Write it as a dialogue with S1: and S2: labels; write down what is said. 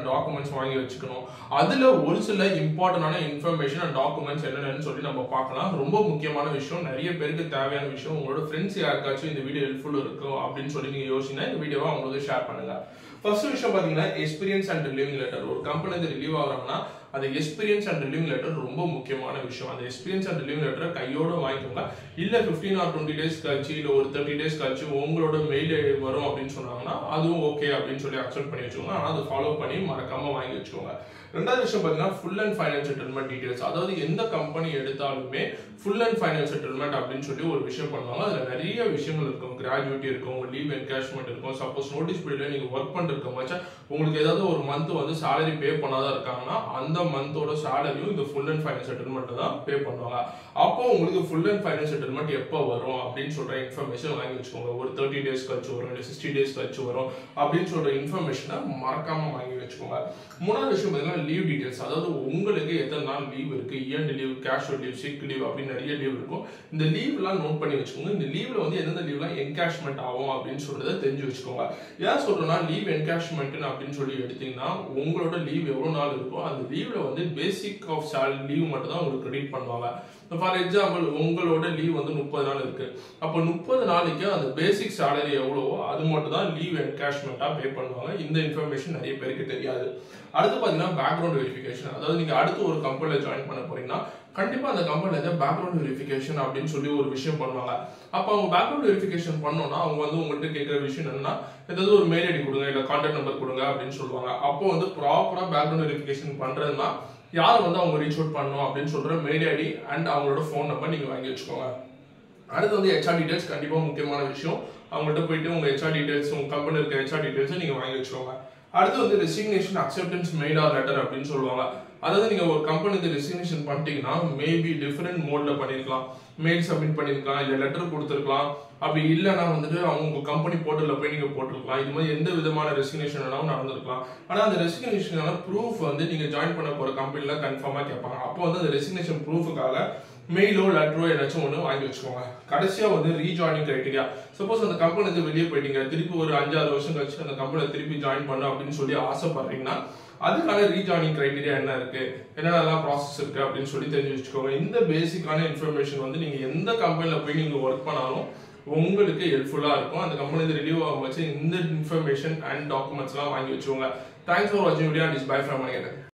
S1: documents வாங்கி வச்சுக்கணும் அதுல ஒரு சில இம்பார்ட்டன்டான இன்ஃபர்மேஷன் அண்ட் டாக்குமெண்ட்ஸ் என்னென்னு சொல்லி நம்ம பார்க்கலாம் ரொம்ப முக்கியமான விஷயம் நிறைய பேருக்கு தேவையான விஷயம் உங்களோட ஃப்ரெண்ட்ஸ் யாருக்காச்சும் இந்த வீடியோ ஹெல்ப்ஃபுல் இருக்கும் அப்படின்னு சொல்லி நீங்க யோசிங்கன்னா இந்த வீடியோவை அவங்களுக்கு ஷேர் பண்ணுங்க ஃபர்ஸ்ட் விஷயம் பாத்தீங்கன்னா எக்ஸ்பீரியன்ஸ் அண்ட் ரிலீவிங் லெட்டர் ஒரு கம்பெனி வந்து ரிலீவ் ஆகுறாங்கன்னா அந்த எக்ஸ்பீரியன்ஸ் அண்ட் ரிலீவிங் லெட்டர் ரொம்ப முக்கியமான விஷயம் அந்த எக்ஸ்பீரியன்ஸ் அண்ட் ரிலீவிங் லெட்டரை கையோட வாங்கிக்கோங்க இல்ல ஃபிஃப்டீன் ஆர் டுவெண்ட்டி டேஸ் கழிச்சு இல்ல ஒரு தேர்ட்டி டேஸ் கழிச்சு உங்களோட மெயில் வரும் அப்படின்னு சொன்னாங்கன்னா அதுவும் ஓகே அப்படின்னு சொல்லி அக்செப்ட் பண்ணி வச்சுக்கோங்க ஆனா அதை ஃபாலோ பண்ணி மறக்காம வாங்கி வச்சுக்கோங்க ரெண்டாவது விஷயம் பாத்தீங்கன்னா full and finance settlement details அதாவது எந்த கம்பெனி எடுத்தாலுமே ஃபுல் அண்ட் ஃபைனான்ஸ் செட்டில்மெண்ட் அப்படின்னு சொல்லி ஒரு விஷயம் பண்ணுவாங்க அதுல நிறைய விஷயங்கள் இருக்கும் கிராஜுவிட்டி இருக்கும் உங்க லீவ் என்கேஷ்மெண்ட் இருக்கும் சப்போஸ் நோட்டீஸ் பீரியட்ல நீங்க ஒர்க் பண்ணிருக்க மச்சா உங்களுக்கு ஏதாவது ஒரு மந்த் வந்து salary பே பண்ணாத இருக்காங்கன்னா அந்த மந்தோட சேலரியும் இந்த ஃபுல் அண்ட் ஃபைனான்ஸ் செட்டில்மெண்ட் தான் பே பண்ணுவாங்க அப்போ உங்களுக்கு ஃபுல் அண்ட் ஃபைனான்ஸ் செட்டில்மெண்ட் எப்போ வரும் அப்படின்னு சொல்ற இன்ஃபர்மேஷன் வாங்கி வச்சுக்கோங்க ஒரு தேர்ட்டி டேஸ் கழிச்சு வரும் இல்லை சிக்ஸ்டி டேஸ் கழிச்சு வரும் அப்படின்னு சொல்ற இன்ஃபர்மேஷனை மறக்காம வாங்கி வச்சுக்கோங்க மூணாவது விஷயம் பார்த்தீங்கன்னா லீவ் டீடைல்ஸ் அதாவது உங்களுக்கு எத்தனை நாள் லீவ் இருக்கு earned leave casual leave sick leave அப்படின்னு நிறைய லீவ் இருக்கும் இந்த லீவ்லாம் நோட் பண்ணி வச்சுக்கோங்க இந்த லீவ்ல வந்து எந்தெந்த லீவ்லாம் என்கேஷ்மெண்ட் ஆகும் அப்படின்னு சொல்றதை தெரிஞ்சு வச்சுக்கோங்க ஏன் சொல்றேன்னா லீவ் என்கேஷ்மெண்ட் அப்படின்னு சொல்லி எடுத்தீங்கன்னா உங்களோட லீவ் எவ்வளவு நாள் இருக்கோ அந்த லீவ்ல வந்து பேசிக் ஆஃப் சேலரி லீவ் மட்டும் தான் உங்களுக்கு கிரெடிட் பண்ணுவாங்க ஃபார் எக்ஸாம்பிள் உங்களோட லீவ் வந்து முப்பது நாள் இருக்கு அப்போ முப்பது நாளைக்கு அந்த பேசிக் சேலரி எவ்வளவோ அது மட்டும் தான் லீவ் என்கேஷ்மெண்ட்டா பே பண்ணுவாங்க இந்த இன்ஃபர்மேஷன் நிறைய பேருக்கு தெரியாது அடுத்து பாத்தீங்கன்னா பேக்ரவுண்ட் வெரிஃபிகேஷன் அதாவது நீங்க அடுத்து ஒரு கம்பெனில ஜாயின் பண்ண போறீங்கன்னா கண்டிப்பா அந்த கம்பெனில இருந்து பேக்ரவுண்ட் வெரிஃபிகேஷன் அப்படின்னு சொல்லி ஒரு விஷயம் பண்ணுவாங்க அப்ப அவங்க பேக்ரவுண்ட் வெரிஃபிகேஷன் பண்ணோம்னா அவங்க வந்து உங்கள்கிட்ட கேட்கிற விஷயம் என்னன்னா ஏதாவது ஒரு மெயில் ஐடி கொடுங்க இல்ல கான்டாக்ட் நம்பர் கொடுங்க அப்படின்னு சொல்லுவாங்க அப்போ வந்து ப்ராப்பரா பேக்ரவுண்ட் வெரிஃபிகேஷன் பண்றதுன்னா யார் வந்து அவங்க ரீச் அவுட் பண்ணணும் அப்படின்னு சொல்ற மெயில் ஐடி அண்ட் அவங்களோட ஃபோன் நம்பர் நீங்க வாங்கி வச்சுக்கோங்க அடுத்து வந்து ஹெச்ஆர் டீடைல்ஸ் கண்டிப்பா முக்கியமான விஷயம் அவங்கள்ட்ட போயிட்டு உங்க ஹெச்ஆர் டீடைல்ஸ் உங்க கம்பெனி இருக்க ஹெச்ஆர் டீடைல்ஸ் நீங்க வாங்கி வச்சுக்கோங்க அடுத்து வந்து resignation acceptance mail or letter அப்படின்னு சொல்லுவாங்க அதாவது நீங்க ஒரு கம்பெனிக்கு ரெசிக்னேஷன் பண்ணிட்டீங்கன்னா மேபி டிஃபரெண்ட் மோட்ல பண்ணிருக்கலாம் மெயில் சப்மிட் பண்ணிருக்கலாம் இல்ல லெட்டர் கொடுத்துருக்கலாம் அப்படி இல்லைன்னா வந்துட்டு அவங்க கம்பெனி போர்ட்டல்ல போய் நீங்க போட்டிருக்கலாம் இது மாதிரி எந்த விதமான ரெசிக்னேஷன் வேணாலும் நடந்திருக்கலாம் ஆனா அந்த ரெசிக்னேஷனான ப்ரூஃப் வந்து நீங்க ஜாயின் பண்ண போற கம்பெனில கன்ஃபார்மா கேட்பாங்க அப்போ வந்து அந்த ரெசிக்னேஷன் ப்ரூஃபுக்காக மெயிலோ லெட்டரோ ஏதாச்சும் ஒன்று வாங்கி வச்சுக்கோங்க கடைசியா வந்து ரீஜாயினிங் கிரைட்டீரியா சப்போஸ் அந்த கம்பெனி வந்து வெளியே போயிட்டீங்க திருப்பி ஒரு அஞ்சாறு வருஷம் கழிச்சு அந்த கம்பெனியை திருப்பி ஜாயின் பண்ண அப்படின்னு சொல்லி ஆசைப்படுறீங்கன்னா அதுக்கான ரீஜாயினிங் கிரைட்டீரியா என்ன இருக்கு என்னென்னலாம் ப்ராசஸ் இருக்கு அப்படின்னு சொல்லி தெரிஞ்சு வச்சுக்கோங்க இந்த பேசிக்கான இன்ஃபர்மேஷன் வந்து நீங்க எந்த கம்பெனில போய் நீங்க ஒர்க் பண்ணாலும் உங்களுக்கு ஹெல்ப்ஃபுல்லா இருக்கும் அந்த கம்பெனி ரிலீவ் ஆகும் வச்சு இந்த இன்ஃபர்மேஷன் அண்ட் டாக்குமெண்ட்ஸ் எல்லாம் வாங்கி வச்சுக்கோங்க தேங்க்ஸ் ஃபார் வாட்சிங் video and is bye from